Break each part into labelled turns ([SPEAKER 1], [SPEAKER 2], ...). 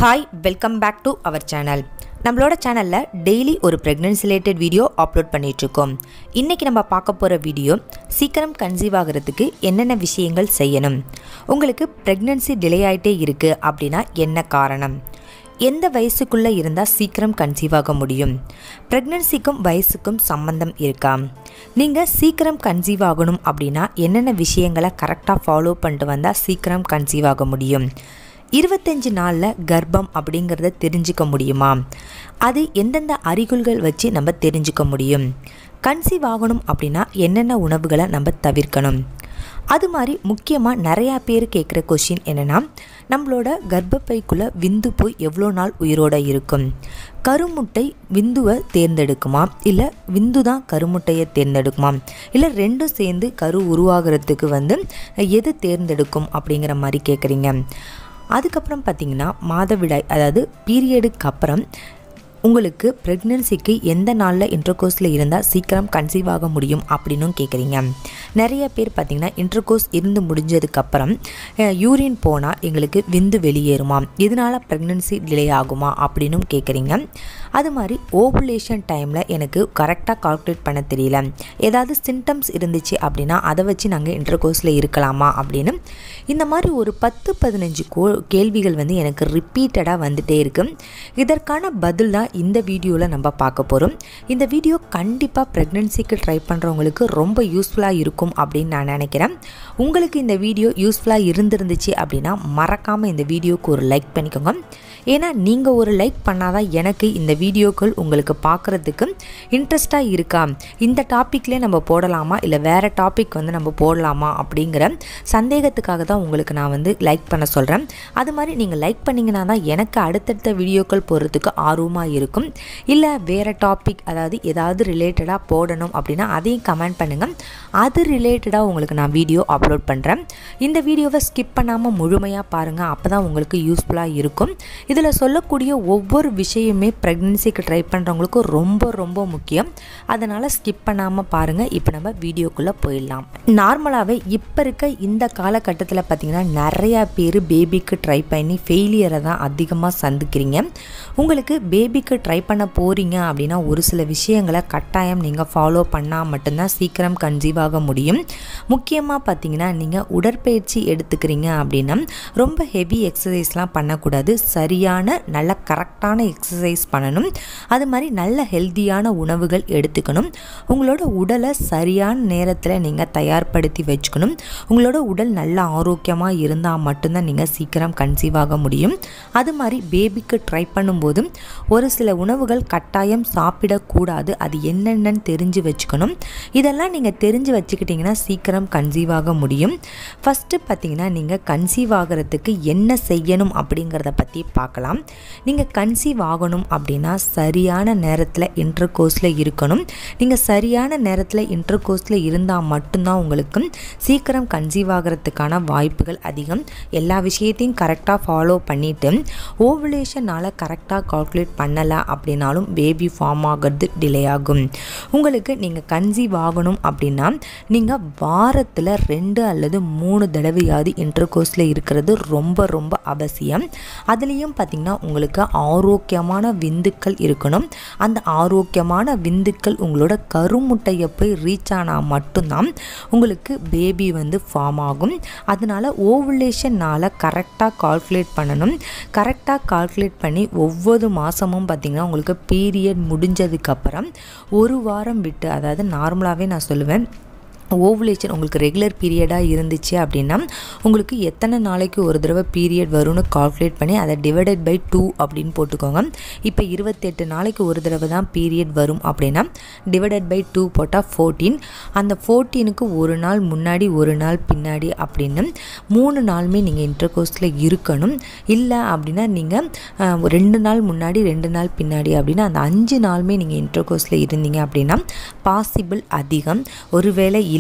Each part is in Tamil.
[SPEAKER 1] hi welcome back to our channel நம்மளோட சேனலில் டெய்லி ஒரு ப்ரெக்னன்சி ரிலேட்டட் வீடியோ அப்லோட் பண்ணிகிட்ருக்கோம் இன்றைக்கி நம்ம பார்க்க போகிற வீடியோ சீக்கிரம் கன்சீவ் ஆகிறதுக்கு என்னென்ன விஷயங்கள் செய்யணும் உங்களுக்கு ப்ரெக்னன்சி டிலே ஆகிட்டே இருக்குது அப்படின்னா என்ன காரணம் எந்த வயசுக்குள்ளே இருந்தால் சீக்கிரம் கன்சீவ் ஆக முடியும் ப்ரெக்னன்சிக்கும் வயசுக்கும் சம்பந்தம் இருக்கா நீங்கள் சீக்கிரம் கன்சீவ் ஆகணும் அப்படின்னா என்னென்ன விஷயங்களை கரெக்டாக ஃபாலோ பண்ணிட்டு வந்தால் சீக்கிரம் கன்சீவ் ஆக முடியும் இருபத்தஞ்சு நாளில் கர்ப்பம் அப்படிங்கிறத தெரிஞ்சுக்க முடியுமா அது எந்தெந்த அறிகுறிகள் வச்சு நம்ம தெரிஞ்சுக்க முடியும் கன்சீவ் ஆகணும் அப்படின்னா என்னென்ன உணவுகளை நம்ம தவிர்க்கணும் அது மாதிரி முக்கியமாக நிறையா பேர் கேட்குற கொஷின் என்னென்னா நம்மளோட கர்ப்பப்பைக்குள்ளே விந்து போய் எவ்வளோ நாள் உயிரோட இருக்கும் கருமுட்டை விந்துவை தேர்ந்தெடுக்குமா இல்லை விந்து தான் கருமுட்டையை தேர்ந்தெடுக்குமா இல்லை ரெண்டும் சேர்ந்து கரு உருவாகிறதுக்கு வந்து எது தேர்ந்தெடுக்கும் அப்படிங்கிற மாதிரி கேட்குறீங்க அதுக்கப்புறம் பார்த்திங்கன்னா மாதவிடாய் அதாவது பீரியடுக்கு அப்புறம் உங்களுக்கு ப்ரெக்னென்சிக்கு எந்த நாளில் இன்டர்கோர்ஸில் இருந்தால் சீக்கிரம் கன்சீவ் ஆக முடியும் அப்படின்னும் கேட்குறீங்க நிறைய பேர் பார்த்திங்கன்னா இன்டர்கோர்ஸ் இருந்து முடிஞ்சதுக்கப்புறம் யூரின் போனால் எங்களுக்கு விந்து வெளியேறுமா இதனால் ப்ரெக்னென்சி டிலே ஆகுமா அப்படின்னும் கேட்குறீங்க அது மாதிரி ஓவுலேஷன் டைமில் எனக்கு கரெக்டாக கால்குலேட் பண்ண தெரியல ஏதாவது சிம்டம்ஸ் இருந்துச்சு அப்படின்னா அதை வச்சு நாங்கள் இன்டர்கோர்ஸில் இருக்கலாமா அப்படின்னு இந்த மாதிரி ஒரு பத்து பதினஞ்சு கோ கேள்விகள் வந்து எனக்கு ரிப்பீட்டடாக வந்துகிட்டே இருக்குது இதற்கான பதில் தான் இந்த வீடியோவில் நம்ம பார்க்க போகிறோம் இந்த வீடியோ கண்டிப்பாக ப்ரெக்னென்சிக்கு ட்ரை பண்ணுறவங்களுக்கு ரொம்ப யூஸ்ஃபுல்லாக இருக்கும் அப்படின்னு நான் நினைக்கிறேன் உங்களுக்கு இந்த வீடியோ யூஸ்ஃபுல்லாக இருந்திருந்துச்சு அப்படின்னா மறக்காமல் இந்த வீடியோவுக்கு ஒரு லைக் பண்ணிக்கோங்க ஏன்னா நீங்கள் ஒரு லைக் பண்ணாதான் எனக்கு இந்த வீடியோக்கள் உங்களுக்கு பார்க்குறதுக்கு இன்ட்ரெஸ்ட்டாக இருக்கா இந்த டாப்பிக்லேயே நம்ம போடலாமா இல்லை வேறு டாபிக் வந்து நம்ம போடலாமா அப்படிங்கிற சந்தேகத்துக்காக தான் உங்களுக்கு நான் வந்து லைக் பண்ண சொல்கிறேன் அது மாதிரி நீங்கள் லைக் பண்ணிங்கன்னா தான் எனக்கு அடுத்தடுத்த வீடியோக்கள் போடுறதுக்கு ஆர்வமாக இருக்கும் இல்லை வேறு டாபிக் அதாவது ஏதாவது ரிலேட்டடாக போடணும் அப்படின்னா அதையும் கமெண்ட் பண்ணுங்கள் அது ரிலேட்டடாக உங்களுக்கு நான் வீடியோ அப்லோட் பண்ணுறேன் இந்த வீடியோவை ஸ்கிப் பண்ணாமல் முழுமையாக பாருங்கள் அப்போ தான் உங்களுக்கு யூஸ்ஃபுல்லாக இருக்கும் இதில் சொல்லக்கூடிய ஒவ்வொரு விஷயமே ப்ரெக்னென்சிக்கு ட்ரை பண்ணுறவங்களுக்கு ரொம்ப ரொம்ப முக்கியம் அதனால் ஸ்கிப் பண்ணாமல் பாருங்கள் இப்போ நம்ம வீடியோக்குள்ளே போயிடலாம் நார்மலாகவே இப்போ இருக்க இந்த காலகட்டத்தில் பார்த்திங்கன்னா நிறையா பேர் பேபிக்கு ட்ரை பண்ணி ஃபெயிலியரை தான் அதிகமாக சந்திக்கிறீங்க உங்களுக்கு பேபிக்கு ட்ரை பண்ண போகிறீங்க அப்படின்னா ஒரு சில விஷயங்களை கட்டாயம் நீங்கள் ஃபாலோ பண்ணால் மட்டும்தான் சீக்கிரம் கன்சீவ் ஆக முடியும் முக்கியமாக பார்த்தீங்கன்னா நீங்கள் உடற்பயிற்சி எடுத்துக்கிறீங்க அப்படின்னா ரொம்ப ஹெவி எக்ஸசைஸ்லாம் பண்ணக்கூடாது சரியான நல்ல கரெக்டான எக்ஸசைஸ் பண்ணணும் அது மாதிரி நல்ல ஹெல்த்தியான உணவுகள் எடுத்துக்கணும் உங்களோட உடலை சரியான நேரத்தில் நீங்கள் தயார்படுத்தி வச்சுக்கணும் உங்களோட உடல் நல்ல ஆரோக்கியமாக இருந்தால் மட்டும்தான் நீங்கள் சீக்கிரம் கன்சீவ் ஆக முடியும் அது மாதிரி பேபிக்கு ட்ரை பண்ணும்போது ஒரு சில உணவுகள் கட்டாயம் சாப்பிடக்கூடாது அது என்னென்னு தெரிஞ்சு வச்சுக்கணும் இதெல்லாம் நீங்கள் தெரிஞ்சு வச்சுக்கிட்டிங்கன்னா சீக்கிரம் கன்சீவ் ஆக முடியும் ஃபஸ்ட்டு பார்த்தீங்கன்னா நீங்கள் கன்சீவ் ஆகிறதுக்கு என்ன செய்யணும் அப்படிங்கிறத பற்றி பார்க்கலாம் நீங்கள் கன்சீவ் ஆகணும் அப்படின்னா சரியான நேரத்தில் இன்டர் கோர்ஸில் இருக்கணும் நீங்கள் சரியான நேரத்தில் இன்டர் கோர்ஸில் இருந்தால் மட்டும்தான் உங்களுக்கு சீக்கிரம் கன்சீவ் ஆகிறதுக்கான வாய்ப்புகள் அதிகம் எல்லா விஷயத்தையும் கரெக்டாக ஃபாலோ பண்ணிவிட்டு ஓவுலேஷனால் கரெக்டாக கால்குலேட் பண்ணலை அப்படின்னாலும் பேபி ஃபார்ம் ஆகிறது டிலே ஆகும் உங்களுக்கு நீங்கள் கன்சீவ் ஆகணும் அப்படின்னா நீங்கள் வாரத்தில் ரெண்டு அல்லது மூணு தடவையாவது இன்டர் கோர்ஸில் இருக்கிறது ரொம்ப ரொம்ப அவசியம் அதுலேயும் பார்த்திங்கன்னா உங்களுக்கு ஆரோக்கியமான விந்துக்கள் இருக்கணும் அந்த ஆரோக்கியமான விந்துக்கள் உங்களோட கருமுட்டையை போய் ரீச் ஆனால் மட்டும்தான் உங்களுக்கு பேபி வந்து ஃபார்ம் ஆகும் அதனால் ஓவுலேஷனால் கரெக்டாக கால்குலேட் பண்ணணும் கரெக்டாக கால்குலேட் பண்ணி ஒவ்வொரு மாதமும் பார்த்திங்கன்னா உங்களுக்கு பீரியட் முடிஞ்சதுக்கப்புறம் ஒரு வாரம் விட்டு அதாவது நார்மலாகவே நான் சொல்லுவேன் ஓவுலேஷன் உங்களுக்கு ரெகுலர் பீரியடாக இருந்துச்சு அப்படின்னா உங்களுக்கு எத்தனை நாளைக்கு ஒரு தடவை பீரியட் வரும்னு கால்குலேட் பண்ணி அதை டிவைடட் பை டூ அப்படின்னு போட்டுக்கோங்க இப்போ இருபத்தெட்டு நாளைக்கு ஒரு தடவை தான் பீரியட் வரும் அப்படின்னா டிவைடட் பை டூ போட்டால் ஃபோர்டீன் அந்த ஃபோர்டீனுக்கு ஒரு நாள் முன்னாடி ஒரு நாள் பின்னாடி அப்படின்னு மூணு நாளுமே நீங்கள் இன்டர் கோர்ஸில் இருக்கணும் இல்லை அப்படின்னா நீங்கள் ரெண்டு நாள் முன்னாடி ரெண்டு நாள் பின்னாடி அப்படின்னா அந்த அஞ்சு நாளுமே நீங்கள் இன்டர் கோர்ஸில் இருந்தீங்க அப்படின்னா பாசிபிள் அதிகம் ஒருவேளை இல்லை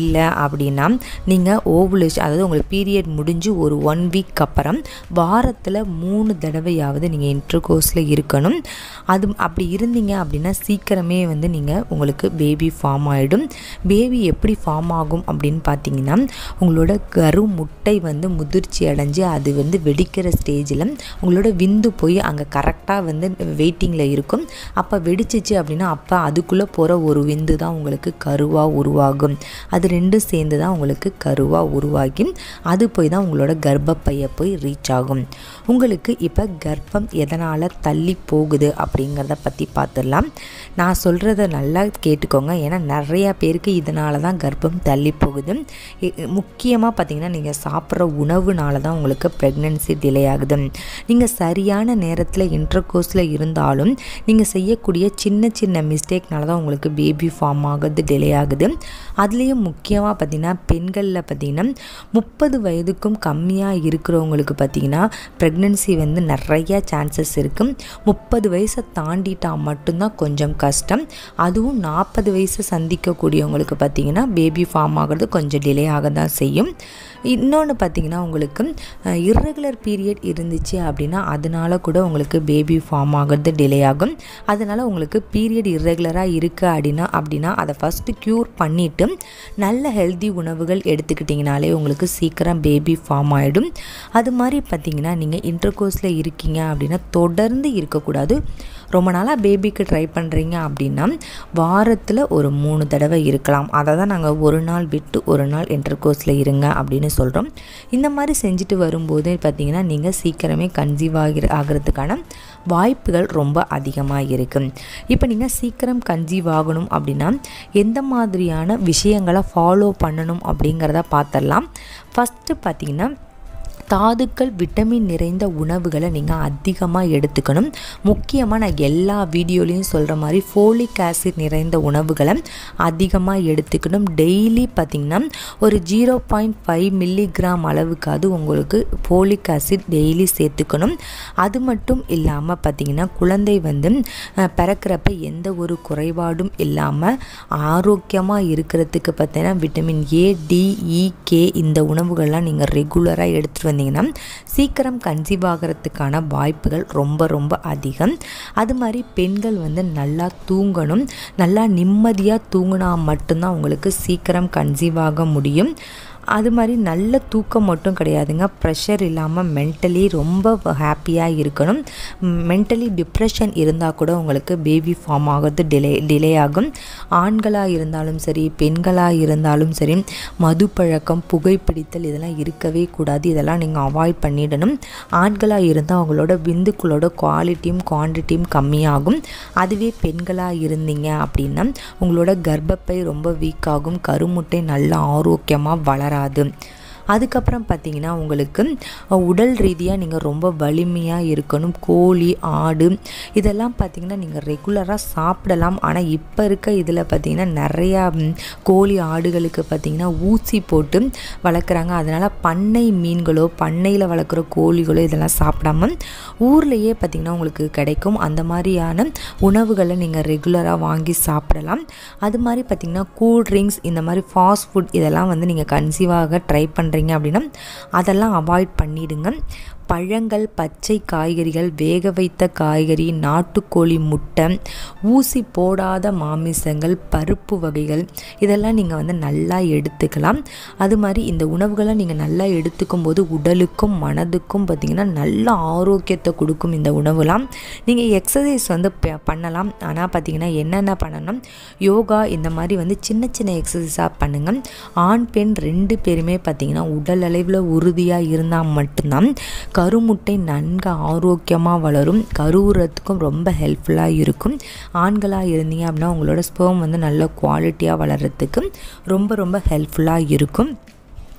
[SPEAKER 1] இல்லை அப்படின்னா நீங்கள் ஓவுலேஷன் அதாவது உங்களுக்கு பீரியட் முடிஞ்சு ஒரு ஒன் வீக் அப்புறம் வாரத்தில் மூணு தடவையாவது நீங்கள் இன்டர்கோர்ஸில் இருக்கணும் அது அப்படி இருந்தீங்க அப்படின்னா சீக்கிரமே வந்து நீங்கள் உங்களுக்கு பேபி ஃபார்ம் ஆகிடும் பேபி எப்படி ஃபார்ம் ஆகும் அப்படின்னு பார்த்தீங்கன்னா உங்களோட கரு முட்டை வந்து முதிர்ச்சி அடைஞ்சு அது வந்து வெடிக்கிற ஸ்டேஜில் உங்களோட விந்து போய் அங்கே கரெக்டாக வந்து வெயிட்டிங்கில் இருக்கும் அப்போ வெடிச்சிச்சு அப்படின்னா அப்போ அதுக்குள்ளே போகிற ஒரு விந்து தான் உங்களுக்கு கருவாக உருவாகும் அது ரெண்டும் சேர்ந்து தான் உங்களுக்கு கருவாக உருவாகி அது போய் தான் உங்களோட கர்ப்பப்பையை போய் ரீச் ஆகும் உங்களுக்கு இப்போ கர்ப்பம் எதனால் தள்ளி போகுது அப்படிங்கிறத பற்றி பார்த்துடலாம் நான் சொல்கிறத நல்லா கேட்டுக்கோங்க ஏன்னா நிறையா பேருக்கு இதனால தான் கர்ப்பம் தள்ளி போகுது முக்கியமாக பார்த்தீங்கன்னா நீங்கள் சாப்பிட்ற உணவுனால தான் உங்களுக்கு ப்ரெக்னென்சி டிலே ஆகுது நீங்கள் சரியான நேரத்தில் இன்டர்கோர்ஸில் இருந்தாலும் நீங்கள் செய்யக்கூடிய சின்ன சின்ன மிஸ்டேக்னால தான் உங்களுக்கு பேபி ஃபார்ம் ஆகுது டிலே ஆகுது அதுலேயும் முக்கியமாக பார்த்திங்கன்னா பெண்களில் பார்த்திங்கன்னா முப்பது வயதுக்கும் கம்மியாக இருக்கிறவங்களுக்கு பார்த்திங்கன்னா ப்ரெக்னென்சி வந்து நிறைய சான்சஸ் இருக்குது முப்பது வயசை தாண்டிட்டால் மட்டும்தான் கொஞ்சம் கஷ்டம் அதுவும் நாற்பது வயசை சந்திக்கக்கூடியவங்களுக்கு பார்த்திங்கன்னா பேபி ஃபார்ம் ஆகிறது கொஞ்சம் டிலே ஆக தான் செய்யும் இன்னொன்று பார்த்திங்கன்னா உங்களுக்கு இர்ரெகுலர் பீரியட் இருந்துச்சு அப்படின்னா அதனால கூட உங்களுக்கு பேபி ஃபார்ம் ஆகிறது டிலே ஆகும் அதனால் உங்களுக்கு பீரியட் இர்ரெகுலராக இருக்குது அப்படின்னா அப்படின்னா அதை ஃபஸ்ட்டு க்யூர் பண்ணிவிட்டு நல்ல ஹெல்தி உணவுகள் எடுத்துக்கிட்டிங்கனாலே உங்களுக்கு சீக்கிரம் பேபி ஃபார்ம் ஆகிடும் அது மாதிரி பார்த்திங்கன்னா நீங்கள் இன்டர்கோர்ஸில் இருக்கீங்க அப்படின்னா தொடர்ந்து இருக்கக்கூடாது ரொம்ப நாளாக பேபிக்கு ட்ரை பண்ணுறீங்க அப்படின்னா வாரத்தில் ஒரு மூணு தடவை இருக்கலாம் அதை தான் நாங்கள் ஒரு நாள் விட்டு ஒரு நாள் இன்டர்கோர்ஸில் இருங்க அப்படின்னு சொல்கிறோம் இந்த மாதிரி செஞ்சுட்டு வரும்போது பார்த்திங்கன்னா நீங்கள் சீக்கிரமே கன்சீவ் ஆகிற ஆகிறதுக்கான வாய்ப்புகள் ரொம்ப அதிகமாக இருக்குது இப்போ நீங்கள் சீக்கிரம் கன்சீவ் ஆகணும் அப்படின்னா எந்த மாதிரியான விஷயங்களை ஃபாலோ பண்ணணும் அப்படிங்கிறத பார்த்துடலாம் ஃபஸ்ட்டு பார்த்திங்கன்னா தாதுக்கள் விட்டமின் நிறைந்த உணவுகளை நீங்கள் அதிகமாக எடுத்துக்கணும் முக்கியமாக நான் எல்லா வீடியோலையும் சொல்கிற மாதிரி ஃபோலிக் ஆசிட் நிறைந்த உணவுகளை அதிகமாக எடுத்துக்கணும் டெய்லி பார்த்திங்கன்னா ஒரு ஜீரோ பாயிண்ட் ஃபைவ் மில்லிகிராம் அளவுக்காவது உங்களுக்கு ஃபோலிக் ஆசிட் டெய்லி சேர்த்துக்கணும் அது மட்டும் இல்லாமல் பார்த்திங்கன்னா குழந்தை வந்து பிறக்கிறப்ப எந்த ஒரு குறைபாடும் இல்லாமல் ஆரோக்கியமாக இருக்கிறதுக்கு பார்த்தீங்கன்னா vitamin A D E K இந்த உணவுகள்லாம் நீங்கள் ரெகுலராக எடுத்துகிட்டு வந்தீங்கன்னா சீக்கிரம் கன்சீவ் ஆகிறதுக்கான வாய்ப்புகள் ரொம்ப ரொம்ப அதிகம் அது மாதிரி பெண்கள் வந்து நல்லா தூங்கணும் நல்லா நிம்மதியாக தூங்கினா மட்டும்தான் உங்களுக்கு சீக்கிரம் கன்சீவ் ஆக முடியும் அது மாதிரி நல்ல தூக்கம் மட்டும் கிடையாதுங்க ப்ரெஷர் இல்லாமல் மென்டலி ரொம்ப ஹாப்பியாக இருக்கணும் மென்டலி டிப்ரெஷன் இருந்தால் கூட உங்களுக்கு பேபி ஃபார்ம் ஆகிறது டிலே டிலே ஆகும் ஆண்களாக இருந்தாலும் சரி பெண்களாக இருந்தாலும் சரி மது பழக்கம் புகைப்பிடித்தல் இதெல்லாம் இருக்கவே கூடாது இதெல்லாம் நீங்கள் அவாய்ட் பண்ணிடணும் ஆண்களாக இருந்தால் அவங்களோட விந்துக்களோட குவாலிட்டியும் குவான்டிட்டியும் கம்மியாகும் அதுவே பெண்களாக இருந்தீங்க அப்படின்னா உங்களோட கர்ப்பப்பை ரொம்ப வீக் ஆகும் கருமுட்டை நல்லா ஆரோக்கியமாக வளர வராது அதுக்கப்புறம் பார்த்தீங்கன்னா உங்களுக்கு உடல் ரீதியாக நீங்கள் ரொம்ப வலிமையாக இருக்கணும் கோழி ஆடு இதெல்லாம் பார்த்தீங்கன்னா நீங்கள் ரெகுலராக சாப்பிடலாம் ஆனால் இப்போ இருக்க இதில் பார்த்தீங்கன்னா நிறையா கோழி ஆடுகளுக்கு பார்த்தீங்கன்னா ஊசி போட்டு வளர்க்குறாங்க அதனால் பண்ணை மீன்களோ பண்ணையில் வளர்க்குற கோழிகளோ இதெல்லாம் சாப்பிடாம ஊர்லேயே பார்த்திங்கன்னா உங்களுக்கு கிடைக்கும் அந்த மாதிரியான உணவுகளை நீங்கள் ரெகுலராக வாங்கி சாப்பிடலாம் அது மாதிரி பார்த்திங்கன்னா கூல் ட்ரிங்க்ஸ் இந்த மாதிரி ஃபாஸ்ட் ஃபுட் இதெல்லாம் வந்து நீங்கள் கன்சீவாக ட்ரை பண்ணுற பண்ணுறீங்க அப்படின்னா அதெல்லாம் அவாய்ட் பண்ணிடுங்க பழங்கள் பச்சை காய்கறிகள் வேக வைத்த காய்கறி நாட்டுக்கோழி முட்டை ஊசி போடாத மாமிசங்கள் பருப்பு வகைகள் இதெல்லாம் நீங்கள் வந்து நல்லா எடுத்துக்கலாம் அது மாதிரி இந்த உணவுகளை நீங்கள் நல்லா எடுத்துக்கும் போது உடலுக்கும் மனதுக்கும் பார்த்திங்கன்னா நல்ல ஆரோக்கியத்தை கொடுக்கும் இந்த உணவுலாம் நீங்கள் எக்ஸசைஸ் வந்து பண்ணலாம் ஆனால் பார்த்திங்கன்னா என்னென்ன பண்ணணும் யோகா இந்த மாதிரி வந்து சின்ன சின்ன எக்ஸசைஸாக பண்ணுங்கள் ஆண் பெண் ரெண்டு பேருமே பார்த்திங்கன்னா உடல் அளவில் உறுதியாக இருந்தால் மட்டும்தான் கருமுட்டை நன்கு ஆரோக்கியமாக வளரும் கருவுறத்துக்கும் ரொம்ப ஹெல்ப்ஃபுல்லாக இருக்கும் ஆண்களாக இருந்தீங்க அப்படின்னா உங்களோட ஸ்பெர்ம் வந்து நல்ல குவாலிட்டியாக வளர்கிறதுக்கு ரொம்ப ரொம்ப ஹெல்ப்ஃபுல்லாக இருக்கும்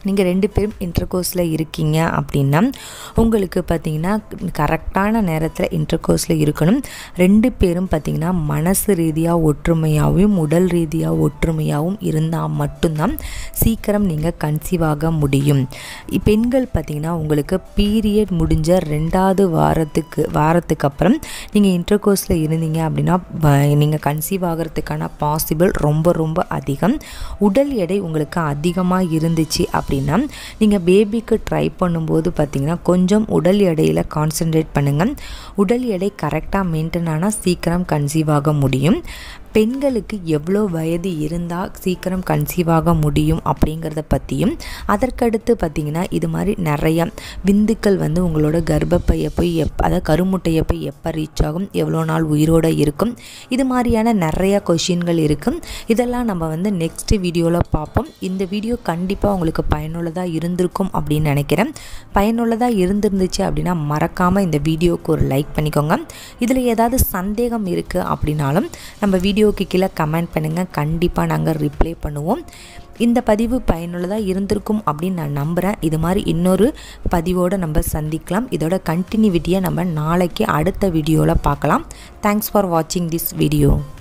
[SPEAKER 1] நீங்கள் ரெண்டு பேரும் இன்டர்கோர்ஸில் இருக்கீங்க அப்படின்னா உங்களுக்கு பார்த்தீங்கன்னா கரெக்டான நேரத்தில் இன்டர்கோர்ஸில் இருக்கணும் ரெண்டு பேரும் பார்த்தீங்கன்னா மனசு ரீதியாக ஒற்றுமையாகவும் உடல் ரீதியாக ஒற்றுமையாகவும் இருந்தால் மட்டும்தான் சீக்கிரம் நீங்கள் கன்சீவ் ஆக முடியும் பெண்கள் பார்த்தீங்கன்னா உங்களுக்கு பீரியட் முடிஞ்ச ரெண்டாவது வாரத்துக்கு வாரத்துக்கு அப்புறம் நீங்கள் இன்டர்கோர்ஸில் இருந்தீங்க அப்படின்னா நீங்கள் கன்சீவ் ஆகிறதுக்கான பாசிபிள் ரொம்ப ரொம்ப அதிகம் உடல் எடை உங்களுக்கு அதிகமாக இருந்துச்சு அப்படி அப்படின்னா நீங்கள் பேபிக்கு ட்ரை பண்ணும்போது பார்த்தீங்கன்னா கொஞ்சம் உடல் எடையில் கான்சென்ட்ரேட் பண்ணுங்கள் உடல் எடை கரெக்டாக மெயின்டைன் ஆனால் சீக்கிரம் கன்சீவ் ஆக முடியும் பெண்களுக்கு எவ்வளோ வயது இருந்தால் சீக்கிரம் கன்சீவ் ஆக முடியும் அப்படிங்கிறத பற்றியும் அதற்கடுத்து பார்த்திங்கன்னா இது மாதிரி நிறைய விந்துக்கள் வந்து உங்களோட கர்ப்பப்பையை போய் எப் அதாவது கருமுட்டையை போய் எப்போ ரீச் ஆகும் எவ்வளோ நாள் உயிரோடு இருக்கும் இது மாதிரியான நிறைய கொஷின்கள் இருக்கும் இதெல்லாம் நம்ம வந்து நெக்ஸ்ட் வீடியோவில் பார்ப்போம் இந்த வீடியோ கண்டிப்பாக உங்களுக்கு பயனுள்ளதாக இருந்திருக்கும் அப்படின்னு நினைக்கிறேன் பயனுள்ளதாக இருந்திருந்துச்சு அப்படின்னா மறக்காமல் இந்த வீடியோவுக்கு ஒரு லைக் பண்ணிக்கோங்க இதில் ஏதாவது சந்தேகம் இருக்குது அப்படின்னாலும் நம்ம வீடியோ வீடியோக்கு கீழே கமெண்ட் பண்ணுங்கள் கண்டிப்பாக நாங்கள் ரிப்ளை பண்ணுவோம் இந்த பதிவு பயனுள்ளதாக இருந்திருக்கும் அப்படின்னு நான் நம்புகிறேன் இது மாதிரி இன்னொரு பதிவோடு நம்ம சந்திக்கலாம் இதோட கண்டினியூவிட்டியை நம்ம நாளைக்கு அடுத்த வீடியோவில் பார்க்கலாம் தேங்க்ஸ் ஃபார் வாட்சிங் திஸ் வீடியோ